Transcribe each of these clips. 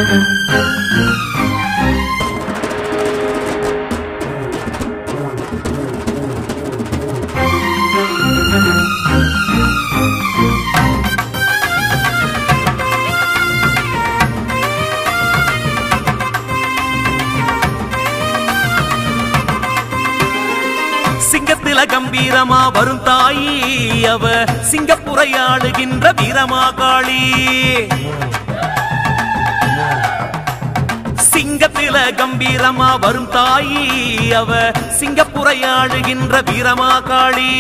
சிங்கத்தில கம்பீரமா வரும் தாயி அவ சிங்கப்புரை ஆளுகின்ற வீரமாகாளி சிங்கத்தில கம்பீரமா வரும் தாயி அவ சிங்கப்புரை ஆளுகின்ற வீரமாகாளி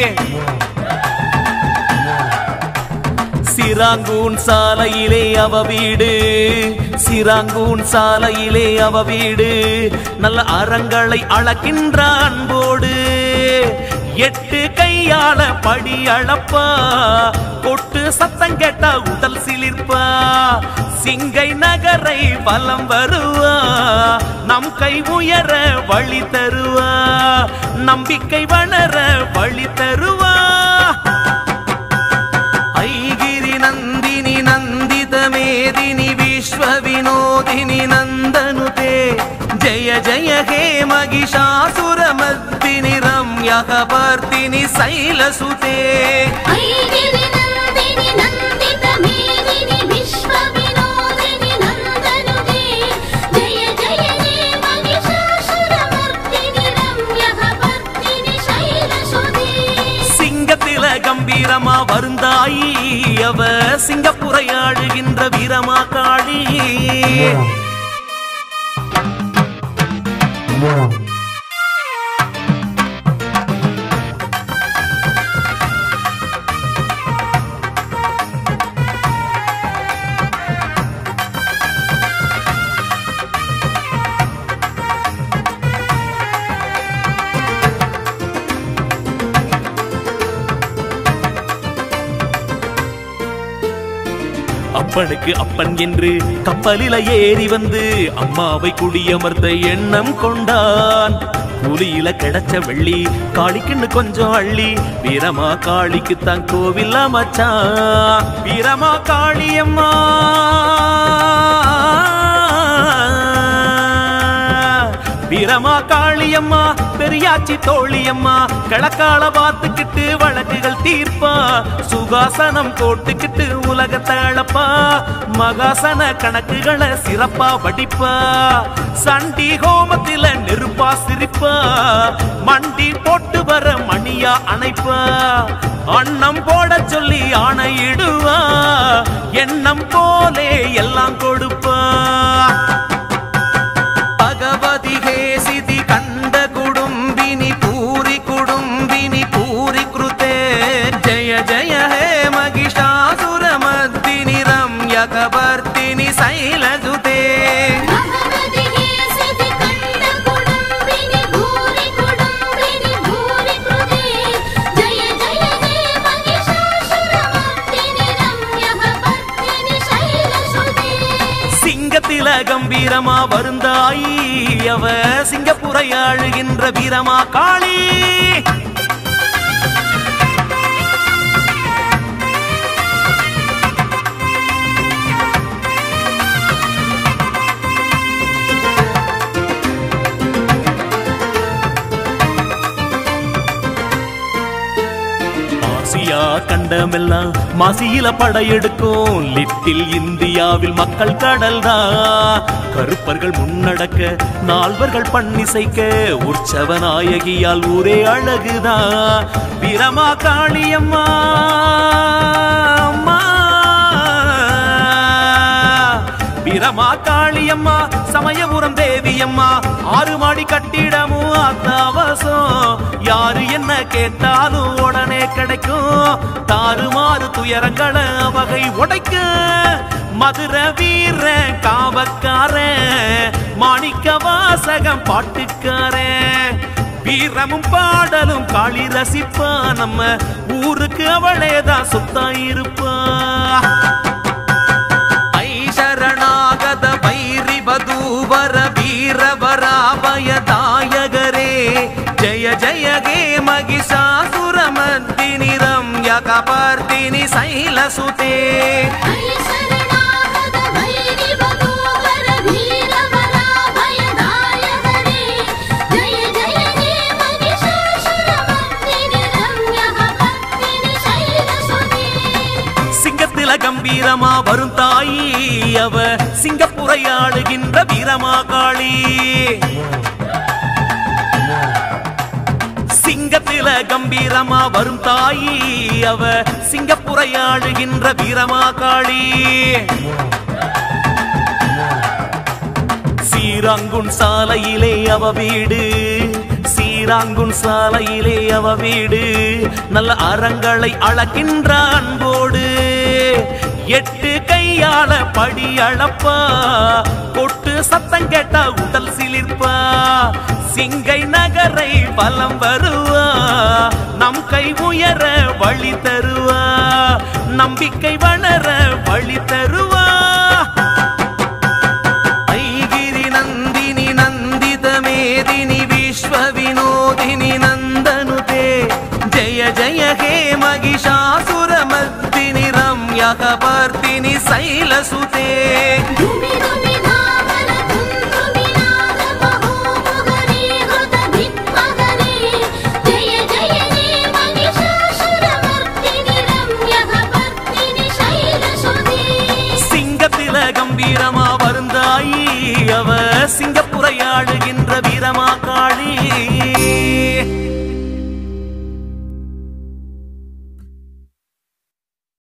சிராங்கூன் சாலையிலே அவ வீடு சிராங்கூன் சாலையிலே அவ வீடு நல்ல அறங்களை அளக்கின்ற அன்போடு எட்டு கையால படி அளப்பா கொட்டு சத்தம் கேட்டா உடல் சிலிர்ப்பா சிங்கை நகரை பலம் வருவா நம் கை உயர வழி தருவா நம்பிக்கை வளர வழி தருவா ऐगिरि नन्दिनि नन्दित मेदिनि विश्व विनोदिनि नन्दनुते जय जय हे महिषासुरमर्दिनि रम्यः पर्दिनि शैलसुते ऐगिरि नन्दिनि नन्दित मेदिनि विश्व विनोदिनि नन्दनुते जय जय हे महिषासुरमर्दिनि रम्यः पर्दिनि शैलसुते சிங்கத்தில கம்பீரமா வருந்தாயி அவ சிங்கப்புரை ஆடுகின்ற வீரமா காளி அப்பனுக்கு அப்பன் என்று கப்பலில ஏறி வந்து அம்மாவை குடியமர்த்த எண்ணம் கொண்டான் கூலியில கிடைச்ச வெள்ளி காளிக்குன்னு கொஞ்சம் அள்ளி வீரமா காளிக்கு தான் கோவில் அமைச்சான் வீரமா காளியம்மா வீரமா காளியம்மா பெரியாச்சி தோழியம்மா கிழக்கால பார்த்துக்கிட்டு வழக்குகள் தீர்ப்பா சுகாசனம் போட்டுக்கிட்டு உலகத்தை அளப்பா மகாசன கணக்குகளை சிறப்பா வடிப்பா சண்டி ஹோமத்தில நெருப்பா சிரிப்பா மண்டி போட்டு வர மணியா அணைப்பா அன்னம் போட சொல்லி ஆணையிடுவா எண்ணம் போலே எல்லாம் கொடுப்பா ಭಗವತಿ ಹೇಸಿದಿ ಕಂಡ ಕುಡುಂಬಿನಿ ಪೂರಿ ಕುಡುಂಬಿನಿ ಪೂರಿ ಕೃತೆ ಜಯ ಜಯ ಹೇ ಮಗಿಷಾಸುರ ಮದ್ದಿನಿ ರಮ್ಯಕ ಬರ್ತಿನಿ ಶೈಲಜುತೆ ಭಗವತಿ ಹೇಸಿದಿ ಕಂಡ ಕುಡುಂಬಿನಿ ಭೂರಿ ಕುಡುಂಬಿನಿ ಭೂರಿ ಕೃತೆ ಜಯ ಜಯ ಹೇ ಮಹಿಷಾಸುರಮರ್ದಿನಿ ರಮ್ಯಃ ಪರ್ದಿನಿ ಶೈಲಸುತೆ சிங்கத்தில கம்பீரமா வருந்தாயி அவ சிங்கப்புரை ஆழுகின்ற வீரமா காளி ஆசியா கண்டமெல்லாம் மாசியில படையெடுக்கும் லிட்டில் இந்தியாவில் மக்கள் கடல்தான் கருப்பர்கள் முன்னடக்க நால்வர்கள் பண்ணிசைக்க உற்சவ நாயகியால் ஊரே அழகுதான் வீரமா காளியம்மா அம்மா. வீரமா காளியம்மா சமயபுரம் தேவியம்மா ஆறு மாடி கட்டிடமும் அத்தாவசம் யாரு என்ன கேட்டாலும் உடனே கிடைக்கும் தாறுமாறு துயரங்களை வகை உடைக்க மதுர வீர காவக்காரன் மாணிக்க வாசகம் பாட்டுக்காரன் வீரமும் பாடலும் காளி ரசிப்பா நம்ம ஊருக்கு அவளேதான் சொத்தா இருப்பா ಐಶರಣಾಗದ ಭೈರಿ ಬದೂವರ ವೀರವರಾಭಯ ದಾಯಗರೇ ಜಯ ಜಯ ಗೇ ಮಗಿಷಾಸುರ ಮದ್ದಿನಿ ರಮ್ಯ ಕಪರ್ದಿನಿ ಶೈಲಸುತೆ ಐ ಶರಣಾಗತ ಭೈರಿ ಬದೂವರ கம்பீரமா வரும் தாயி அவ சிங்கப்புரை ஆளுகின்ற வீரமா காளி சிங்கத்தில கம்பீரமா வரும் தாயி அவ சிங்கப்புரை ஆளுகின்ற வீரமா காளி சீராங்குன் சாலையிலே அவ வீடு சீராங்குன் சாலையிலே அவ வீடு நல்ல அறங்களை அளக்கின்ற அன்போடு எட்டு கையால படி அளப்பா கொட்டு சத்தம் கேட்டா உடல் சிலிர்ப்பா சிங்கை நகரை பலம் வருவா நம் கை உயர வழி தருவா நம்பிக்கை வளர வழி தருவா ऐगिरि नन्दिनि नन्दित मेदिनि विश्व विनोदिनि नन्दनुते जय जय हे महिषासुरमर्दिनि रम्यः पर्दिनि शैलसुते दुमि दुमि धामन धुन्धुमि नाद महोमुगरे हृद भित्महरे जय जय हे महिषासुरमर्दिनि रम्यः पर्दिनि शैलसुते சிங்கத்தில கம்பீரமா வருந்தாயி அவ சிங்க